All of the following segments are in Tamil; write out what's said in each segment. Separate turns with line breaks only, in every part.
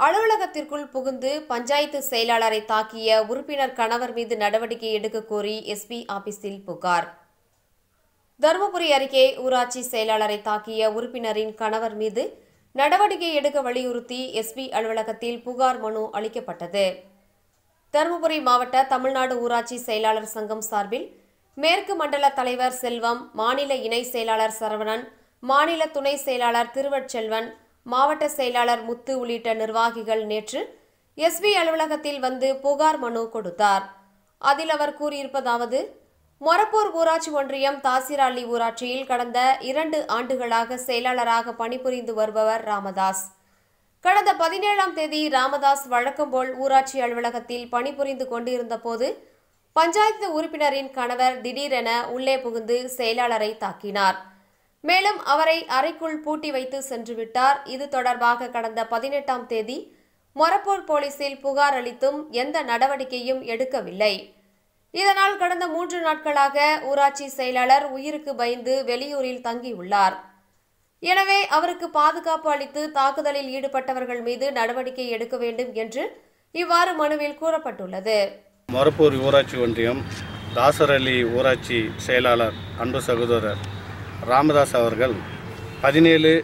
அலுவலகத்திற்குள் புகுந்து பஞ்சாயத்து செயலாளரை தாக்கிய உறுப்பினர் கணவர் மீது நடவடிக்கை எடுக்க கோரி எஸ்பி ஆபீஸில் புகார் தருமபுரி அருகே ஊராட்சி செயலாளரை தாக்கிய உறுப்பினரின் கணவர் மீது நடவடிக்கை எடுக்க வலியுறுத்தி எஸ்பி அலுவலகத்தில் புகார் மனு அளிக்கப்பட்டது தருமபுரி மாவட்ட தமிழ்நாடு ஊராட்சி செயலாளர் சங்கம் சார்பில் மேற்கு மண்டல தலைவர் செல்வம் மாநில இணை செயலாளர் சரவணன் மாநில துணை செயலாளர் திருவட்செல்வன் மாவட்ட செயலாளர் முத்து உள்ளிட்ட நிர்வாகிகள் நேற்று எஸ்பி அலுவலகத்தில் வந்து புகார் மனு கொடுத்தார் அதில் அவர் கூறியிருப்பதாவது மொரப்பூர் ஊராட்சி ஒன்றியம் தாசிராளி ஊராட்சியில் கடந்த இரண்டு ஆண்டுகளாக செயலாளராக பணிபுரிந்து வருபவர் ராமதாஸ் கடந்த பதினேழாம் தேதி ராமதாஸ் வழக்கம்போல் ஊராட்சி அலுவலகத்தில் பணிபுரிந்து கொண்டிருந்த போது பஞ்சாயத்து உறுப்பினரின் கணவர் திடீரென உள்ளே புகுந்து செயலாளரை தாக்கினார் மேலும் அவரை அறைக்குள் பூட்டி வைத்து சென்று விட்டார் இது தொடர்பாக கடந்த பதினெட்டாம் தேதி மொரப்பூர் போலீசில் புகார் அளித்தும் எந்த நடவடிக்கையும் எடுக்கவில்லை இதனால் கடந்த மூன்று நாட்களாக ஊராட்சி செயலாளர் உயிருக்கு பயந்து வெளியூரில் தங்கியுள்ளார் எனவே அவருக்கு பாதுகாப்பு அளித்து தாக்குதலில் ஈடுபட்டவர்கள் மீது நடவடிக்கை எடுக்க வேண்டும் என்று இவ்வாறு மனுவில் கூறப்பட்டுள்ளது
மொரப்பூர் ஊராட்சி ஒன்றியம் தாசரலி ஊராட்சி செயலாளர் அன்பு சகோதரர் ராமதாஸ் அவர்கள் பதினேழு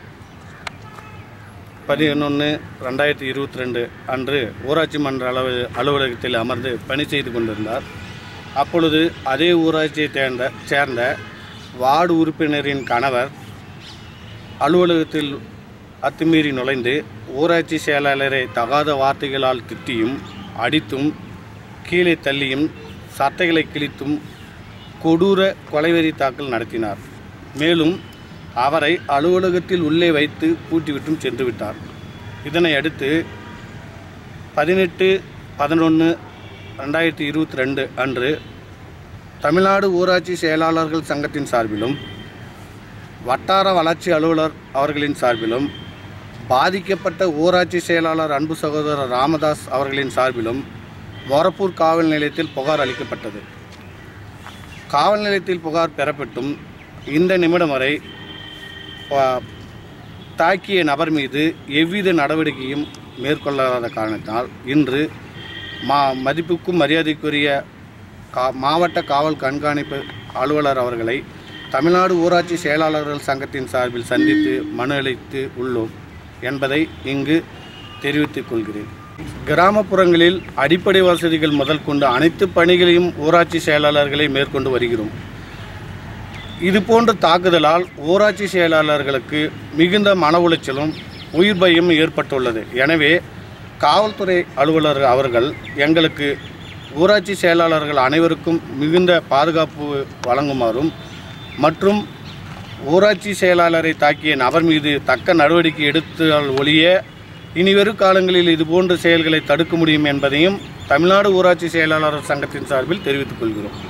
பதினொன்று ரெண்டாயிரத்தி இருபத்தி ரெண்டு அன்று ஊராட்சி மன்ற அளவு அலுவலகத்தில் அமர்ந்து பணி செய்து கொண்டிருந்தார் அப்பொழுது அதே ஊராட்சியை சேர்ந்த சேர்ந்த வார்டு உறுப்பினரின் கணவர் அலுவலகத்தில் அத்துமீறி நுழைந்து ஊராட்சி செயலாளரை தகாத வார்த்தைகளால் திட்டியும் அடித்தும் கீழே தள்ளியும் சட்டைகளை கிழித்தும் கொடூர கொலைவெறி தாக்கல் நடத்தினார் மேலும் அவரை அலுவலகத்தில் உள்ளே வைத்து பூட்டிவிட்டும் சென்று விட்டார் இதனை அடுத்து பதினெட்டு பதினொன்று ரெண்டாயிரத்தி இருபத்தி ரெண்டு அன்று தமிழ்நாடு ஊராட்சி செயலாளர்கள் சங்கத்தின் சார்பிலும் வட்டார வளர்ச்சி அலுவலர் அவர்களின் சார்பிலும் பாதிக்கப்பட்ட ஊராட்சி செயலாளர் அன்பு சகோதரர் ராமதாஸ் அவர்களின் சார்பிலும் மொரப்பூர் காவல் நிலையத்தில் புகார் அளிக்கப்பட்டது காவல் நிலையத்தில் புகார் பெறப்பட்டும் இந்த நிமிடம் வரை ப- தாக்கிய நபர் மீது எவ்வித நடவடிக்கையும் மேற்கொள்ளாத காரணத்தினால் இன்று மா மதிப்புக்கும் மரியாதைக்குரிய கா மாவட்ட காவல் கண்காணிப்பு அலுவலர் அவர்களை தமிழ்நாடு ஊராட்சி செயலாளர்கள் சங்கத்தின் சார்பில் சந்தித்து மனு அளித்து உள்ளோம் என்பதை இங்கு தெரிவித்துக் கொள்கிறேன் கிராமப்புறங்களில் அடிப்படை வசதிகள் முதல் கொண்டு அனைத்து பணிகளையும் ஊராட்சி செயலாளர்களை மேற்கொண்டு வருகிறோம் இதுபோன்ற தாக்குதலால் ஊராட்சி செயலாளர்களுக்கு மிகுந்த மன உளைச்சலும் உயிர் பயம் ஏற்பட்டுள்ளது எனவே காவல்துறை அலுவலர் அவர்கள் எங்களுக்கு ஊராட்சி செயலாளர்கள் அனைவருக்கும் மிகுந்த பாதுகாப்பு வழங்குமாறும் மற்றும் ஊராட்சி செயலாளரை தாக்கிய நபர் மீது தக்க நடவடிக்கை எடுத்தால் ஒழிய இனிவரும் காலங்களில் இதுபோன்ற செயல்களை தடுக்க முடியும் என்பதையும் தமிழ்நாடு ஊராட்சி செயலாளர் சங்கத்தின் சார்பில் தெரிவித்துக் கொள்கிறோம்